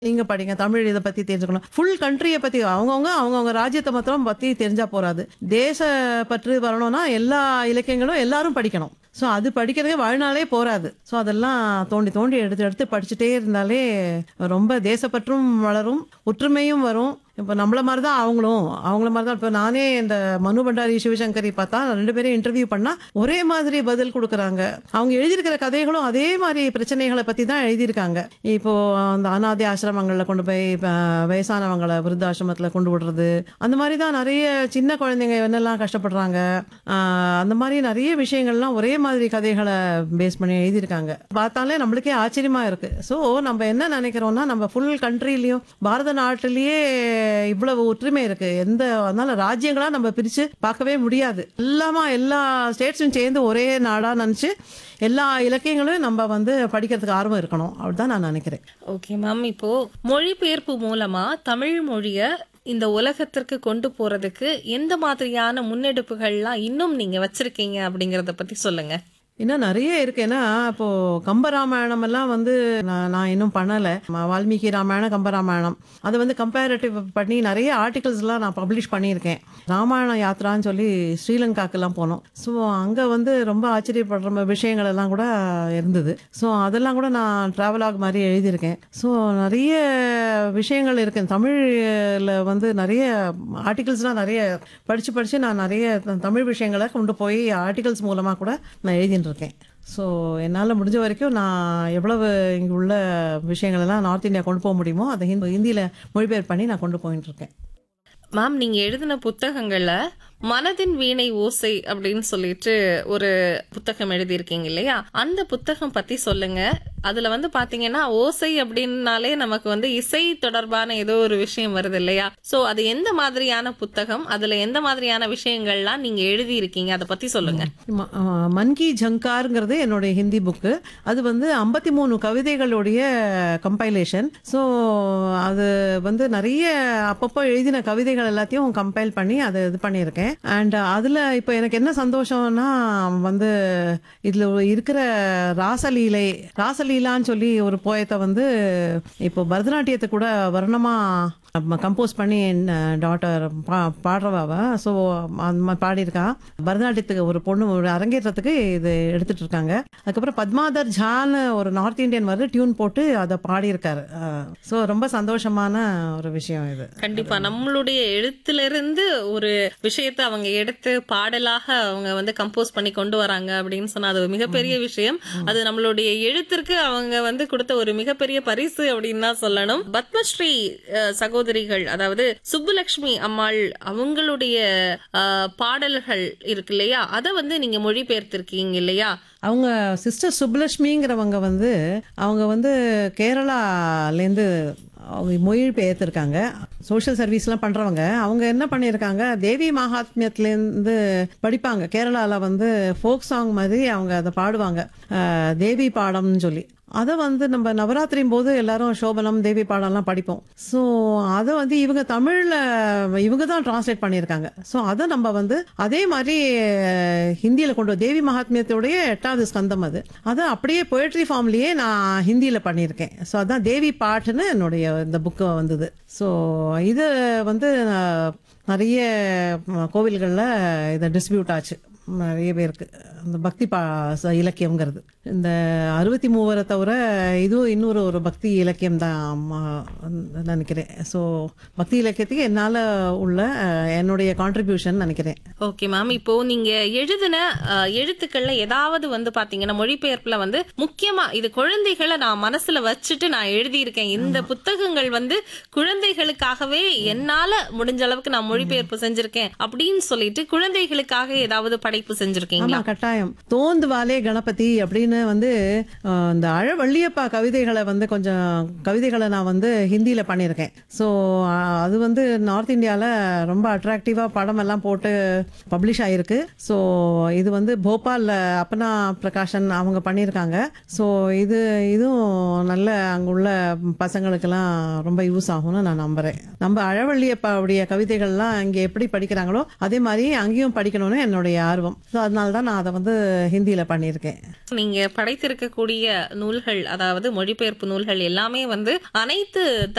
நீங்க படிங்க தமிழ் இதை பத்தி தெரிஞ்சுக்கணும் ஃபுல் கண்ட்ரியை பத்தி அவங்கவுங்க அவங்கவுங்க ராஜ்யத்தை மாத்திரம் பத்தி தெரிஞ்சா போறாது தேச பற்று வரணும்னா எல்லா இலக்கியங்களும் எல்லாரும் படிக்கணும் ஸோ அது படிக்கிறதே வாழ்நாளே போராது ஸோ அதெல்லாம் தோண்டி தோண்டி எடுத்து எடுத்து படிச்சுட்டே இருந்தாலே ரொம்ப தேசப்பற்றும் வளரும் ஒற்றுமையும் வரும் இப்போ நம்மள மாதிரி தான் அவங்களும் அவங்கள மாதிரி தான் இப்போ நானே இந்த மனு பண்டாரி சிவசங்கரி பார்த்தா ரெண்டு பேரும் இன்டர்வியூ பண்ணா ஒரே மாதிரி பதில் கொடுக்குறாங்க அவங்க எழுதியிருக்கிற கதைகளும் அதே மாதிரி பிரச்சனைகளை பத்தி தான் எழுதியிருக்காங்க இப்போ அந்த அனாதை ஆசிரமங்களில் கொண்டு போய் அஹ், வயசானவங்களை விருத்தாசிரமத்தில் கொண்டு விடுறது அந்த மாதிரி தான் நிறைய சின்ன குழந்தைங்க என்னெல்லாம் கஷ்டப்படுறாங்க ஆஹ், அந்த மாதிரி நிறைய விஷயங்கள்லாம் ஒரே மாதிரி கதைகளை பேஸ் பண்ணி எழுதியிருக்காங்க பார்த்தாலே நம்மளுக்கே ஆச்சரியமா இருக்கு ஸோ நம்ம என்ன நினைக்கிறோம்னா நம்ம ஃபுல் கண்ட்ரிலையும் பாரத நாட்டிலேயே இவ்வளவு ஒற்றுமை இருக்கு எந்த அதனால ராஜ்யங்களா நம்ம பிரிச்சு பார்க்கவே முடியாது எல்லாமா எல்லா ஸ்டேட்ஸும் சேர்ந்து ஒரே நாடா நினைச்சு எல்லா இலக்கியங்களும் நம்ம வந்து படிக்கிறதுக்கு ஆர்வம் இருக்கணும் அப்படிதான் நான் நினைக்கிறேன் ஓகே மேம் இப்போ மொழிபெயர்ப்பு மூலமா தமிழ் மொழிய இந்த உலகத்திற்கு கொண்டு போறதுக்கு எந்த மாதிரியான முன்னெடுப்புகள்லாம் இன்னும் நீங்க வச்சிருக்கீங்க அப்படிங்கறத பத்தி சொல்லுங்க இன்னும் நிறைய இருக்கு ஏன்னா இப்போ கம்பராமாயணம் எல்லாம் வந்து நான் நான் இன்னும் பண்ணல ம- வால்மீகி ராமாயணம் கம்பராமாயணம் அதை வந்து கம்பேரட்டிவ் பண்ணி நிறைய ஆர்டிகல்ஸ் எல்லாம் நான் பப்ளிஷ் பண்ணியிருக்கேன் ராமாயண யாத்ரான்னு சொல்லி ஸ்ரீலங்காக்கெல்லாம் போனோம் ஸோ அங்கே வந்து ரொம்ப ஆச்சரியப்படுற ம- விஷயங்கள் எல்லாம் கூட இருந்தது ஸோ அதெல்லாம் கூட நான் ட்ராவலாக் மாதிரி எழுதியிருக்கேன் ஸோ நிறைய விஷயங்கள் இருக்கு தமிழில் வந்து நிறைய ஆர்டிகல்ஸ்லாம் நிறைய படித்து படித்து நான் நிறைய த- தமிழ் விஷயங்களை கொண்டு போய் ஆர்டிகல்ஸ் மூலமாக கூட நான் எழுதிட்டு இருக்கேன் ஸோ என்னால் முடிஞ்ச வரைக்கும் நான் எவ்வளவு இங்கே உள்ள விஷயங்கள் எல்லாம் நார்த் இந்தியா கொண்டு போக முடியுமோ அதை ஹிந்தி ஹிந்தியில் மொழிபெயர்ப்பு பண்ணி நான் கொண்டு போயிட்டு இருக்கேன் மேம் நீங்க எழுதின புத்தகங்கள்ல மனதின் வீணை ஓசை அப்படின்னு சொல்லிட்டு ஒரு புத்தகம் எழுதியிருக்கீங்க இல்லையா அந்த புத்தகம் பத்தி சொல்லுங்க அதுல வந்து பாத்தீங்கன்னா ஓசை அப்படின்னாலே நமக்கு வந்து இசை தொடர்பான ஏதோ ஒரு விஷயம் வருது இல்லையா சோ அது எந்த மாதிரியான புத்தகம் அதுல எந்த மாதிரியான விஷயங்கள்லாம் நீங்க எழுதி இருக்கீங்க அதை பத்தி சொல்லுங்க ம- ஆ, மன்கி ஜங்காருங்கிறது என்னுடைய ஹிந்தி புக்கு அது வந்து ஐம்பத்தி மூணு கவிதைகளுடைய கம்பைலேஷன் ஸோ அது வந்து நிறைய அப்பப்போ எழுதின கவிதைகள் எல்லாத்தையும் கம்பைல் பண்ணி அதை இது பண்ணியிருக்கேன் அண்ட் அதில் இப்போ எனக்கு என்ன சந்தோஷம்னா வந்து இதில் இருக்கிற ராசலீலை ராசலீலான்னு சொல்லி ஒரு போயத்தை வந்து இப்போ பரதநாட்டியத்தை கூட வர்ணமாக கம்போஸ் பண்ணி என் டாட்டர் பா பாடுறவாவ ஸோ அந்த மாதிரி பாடியிருக்கா பரதநாட்டியத்துக்கு ஒரு பொண்ணு ஒரு அரங்கேற்றத்துக்கு இது எடுத்துட்டு இருக்காங்க அதுக்கப்புறம் பத்மாதர் ஜான்னு ஒரு நார்த் இந்தியன் வந்து டியூன் போட்டு அதை பாடியிருக்காரு ஸோ ரொம்ப சந்தோஷமான ஒரு விஷயம் இது கண்டிப்பா நம்மளுடைய எழுத்திலிருந்து ஒரு விஷயத்தை அவங்க எடுத்து பாடலாக அவங்க வந்து கம்போஸ் பண்ணி கொண்டு வராங்க அப்படின்னு சொன்னா அது ஒரு மிகப்பெரிய விஷயம் அது நம்மளுடைய எழுத்திற்கு அவங்க வந்து கொடுத்த ஒரு மிகப்பெரிய பரிசு அப்படின்னு தான் சொல்லணும் பத்மஸ்ரீ அஹ், சகோதரிகள் அதாவது சுப்புலட்சுமி அம்மாள் அவங்களுடைய அஹ், பாடல்கள் இருக்கு இல்லையா அதை வந்து நீங்க மொழிபெயர்த்திருக்கீங்க இல்லையா அவங்க சிஸ்டர் சுப்புலட்சுமிங்கிறவங்க வந்து அவங்க வந்து கேரளாலேருந்து அவங்க மொழி பெயர்த்திருக்காங்க சோஷியல் சர்வீஸ்லாம் பண்ணுறவங்க அவங்க என்ன பண்ணியிருக்காங்க தேவி மகாத்மியத்துலேருந்து படிப்பாங்க கேரளாவில் வந்து ஃபோக் சாங் மாதிரி அவங்க அதை பாடுவாங்க அஹ், தேவி பாடம்னு சொல்லி அதை வந்து நம்ம நவராத்திரியும் போது எல்லாரும் சோபனம் தேவி பாடம்லாம் படிப்போம் ஸோ அதை வந்து இவங்க தமிழில் இவங்க தான் டிரான்ஸ்லேட் பண்ணியிருக்காங்க ஸோ அதை நம்ம வந்து அதே மாதிரி ஹிந்தியில் கொண்டு வ- தேவி மகாத்மியத்துடைய எட்டாவது ஸ்கந்தம் அது அதை அப்படியே பொயட்ரி ஃபார்ம்லேயே நான் ஹிந்தியில் பண்ணியிருக்கேன் ஸோ அதான் தேவி பாட்டுன்னு என்னுடைய இந்த புக்கு வந்தது ஸோ இது வந்து நான் நிறைய கோவில்களில் இதை டிஸ்ட்ரிபியூட் ஆச்சு நிறைய பேருக்கு அந்த பக்தி பா ச- இலக்கியம்ங்கிறது இந்த அறுபத்தி மூவரை தவிர இதுவும் இன்னொரு ஒரு பக்தி இலக்கியம் தான் நினைக்கிறேன் ஸோ பக்தி இலக்கியத்துக்கு என்னால் உள்ள அஹ், என்னுடைய கான்ட்ரிபியூஷன் நினைக்கிறேன் ஓகே மேம் இப்போ நீங்க எழுதின அஹ், எழுத்துக்கள்ல ஏதாவது வந்து பாத்தீங்கன்னா மொழிபெயர்ப்புல வந்து முக்கியமா இது குழந்தைகளை நான் மனசுல வச்சுட்டு நான் எழுதியிருக்கேன் இந்த புத்தகங்கள் வந்து குழந்தைகளுக்காகவே என்னால முடிஞ்ச அளவுக்கு நான் மொழிபெயர்ப்பு செஞ்சிருக்கேன் அப்படின்னு சொல்லிட்டு குழந்தைகளுக்காக ஏதாவது படைப்பு செஞ்சிருக்கீங்களா ஆமா கட்டாயம் தோந்து வாலே கணபதி அப்படின்னு வந்து அஹ், இந்த அழவள்ளியப்பா கவிதைகளை வந்து கொஞ்சம் கவிதைகளை நான் வந்து ஹிந்தியில பண்ணியிருக்கேன் ஸோ அது வந்து நார்த் இந்தியாவில் ரொம்ப அட்ராக்டிவாக படம் எல்லாம் போட்டு பப்ளிஷ் ஆயிருக்கு ஸோ இது வந்து போபாலில் அப்பனா பிரகாஷன் அவங்க பண்ணியிருக்காங்க ஸோ இது இதுவும் நல்ல அங்குள்ள பசங்களுக்கெல்லாம் ரொம்ப யூஸ் ஆகும்னு நான் நம்புறேன் நம்ம அழவள்ளியப்பாவுடைய கவிதைகள்லாம் இங்கே எப்படி படிக்கிறாங்களோ அதே மாதிரி அங்கேயும் படிக்கணும்னு என்னுடைய ஆர்வம் ஸோ அதனால தான் நான் அதை வந்து ஹிந்தியில் பண்ணியிருக்கேன் நீங்க படைத்திருக்கக்கூடிய நூல்கள் அதாவது மொழிபெயர்ப்பு நூல்கள் எல்லாமே வந்து அனைத்து